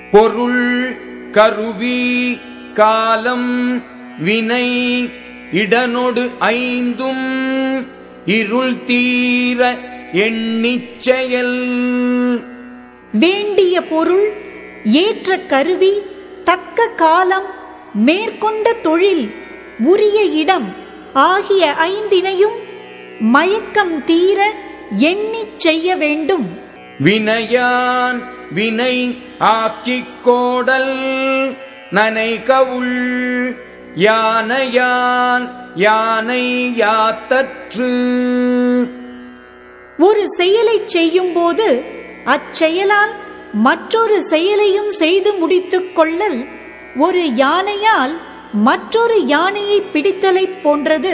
பொருள் கருவி காலம் வினை இடனொடு ஐந்தும் இருள் தீர எண்ணிச் செயல் வேண்டிய பொருள் ஏற்ற கருவி தக்க காலம் மேற்கொண்ட தொழில் உரிய இடம் ஆகிய ஐந்தினையும் மயக்கம் தீர எண்ணிச் செய்ய வேண்டும் வினையான் வினை ஆக்கிக் கோடல் நனை கவுள் யானையான் யானை யாத்தற்று ஒரு செயலைச் செய்யும்போது அச்செயலால் மற்றொரு செயலையும் செய்து முடித்துக் கொள்ளல் ஒரு யானையால் மற்றொரு யானையை பிடித்தலைப் போன்றது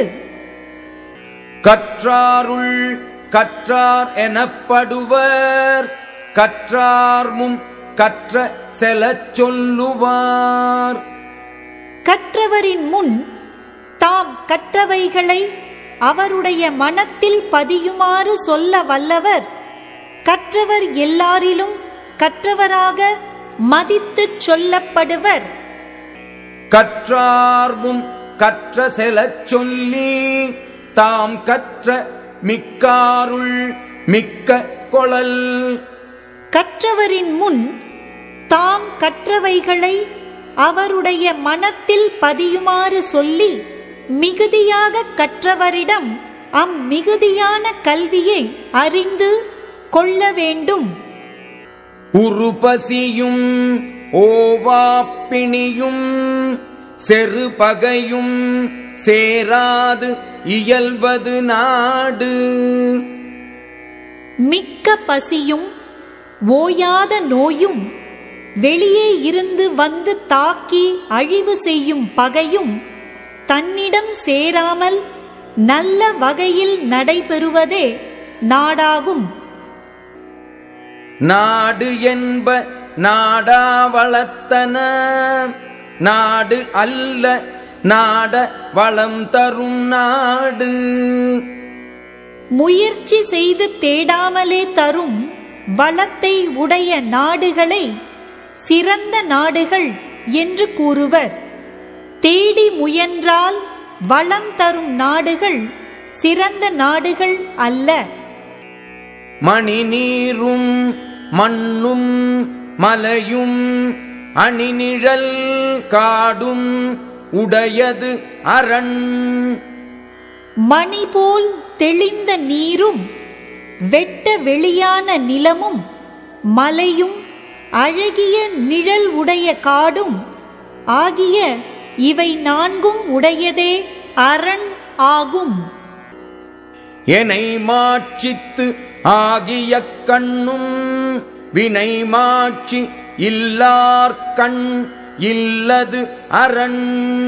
கற்றாருள் கற்றார் எனப்படுவர் கற்றார் முன் கற்ற செலச் சொல்லுவார் கற்றவரின் முன் தாம் கற்றவைகளை அவருடைய மனத்தில் பதியுமாறு சொல்ல வல்லவர் கற்றவர் எல்லாரிலும் கற்றவராக மதித்துச் சொல்லப்படுவர் கற்றார் முன் கற்ற செலச் சொல்லி தாம் கற்ற மிக்காருள் மிக்க கொளல் கற்றவரின் முன் தாம் கற்றவைகளை அவருடைய மனத்தில் பதியுமாறு சொல்லி மிகுதியாக கற்றவரிடம் அம்மிகுதியான கல்வியை அறிந்து கொள்ள வேண்டும் உருபசியும் ஓவாப்பிணியும் செருபகையும் சேராது இயல்வது நாடு மிக்க பசியும் ஓயாத நோயும் வெளியே இருந்து வந்து தாக்கி அழிவு செய்யும் பகையும் தன்னிடம் சேராமல் நல்ல வகையில் நடைபெறுவதே நாடாகும் நாடு என்ப நாடா வளர்த்தன நாடு அல்ல நாட வளம் தரும் நாடு முயற்சி செய்து தேடாமலே தரும் வளத்தை உடைய நாடுகளை சிறந்த நாடுகள் என்று கூறுவர் தேடி முயன்றால் வளம் தரும் நாடுகள் சிறந்த நாடுகள் அல்ல மணி நீரும் மண்ணும் மலையும் அணிநிழல் காடும் உடையது அரண் மணி போல் தெளிந்த நீரும் வெட்ட வெளியான நிலமும் மலையும் அழகிய நிழல் உடைய காடும் ஆகிய இவை நான்கும் உடையதே அரண் ஆகும் எனை மாட்சித்து ஆகிய கண்ணும் வினை மாட்சி இல்லார் கண் இல்லது அரண்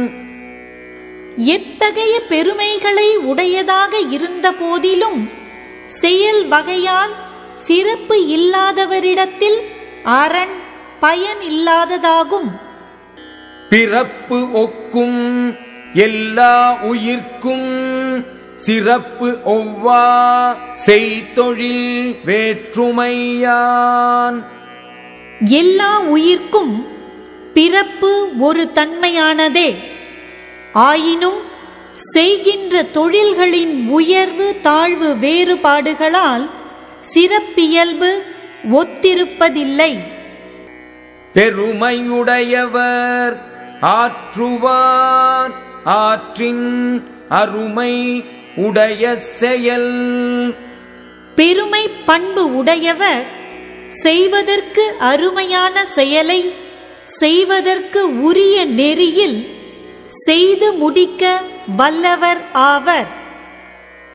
எத்தகைய பெருமைகளை உடையதாக இருந்த போதிலும் செயல் வகையால் சிறப்பு இல்லாதவரிடத்தில் அரண் பயன் இல்லாததாகும் பிறப்பு ஒக்கும் எல்லா உயிர்க்கும் சிறப்பு ஒவ்வா செய்தொழில் வேற்றுமையான் எல்லா உயிர்க்கும் பிறப்பு ஒரு தன்மையானதே ஆயினும் செய்கின்ற தொழில்களின் உயர்வு தாழ்வு வேறுபாடுகளால் சிறப்பியல்பு ஒத்திருப்பதில்லை பெருமையுடையவர் ஆற்றுவார் ஆற்றின் அருமை உடைய செயல் பெருமை பண்பு உடையவர் செய்வதற்கு அருமையான செயலை செய்வதற்கு உரிய நெறியில் செய்து முடிக்க வல்லவர் ஆவர்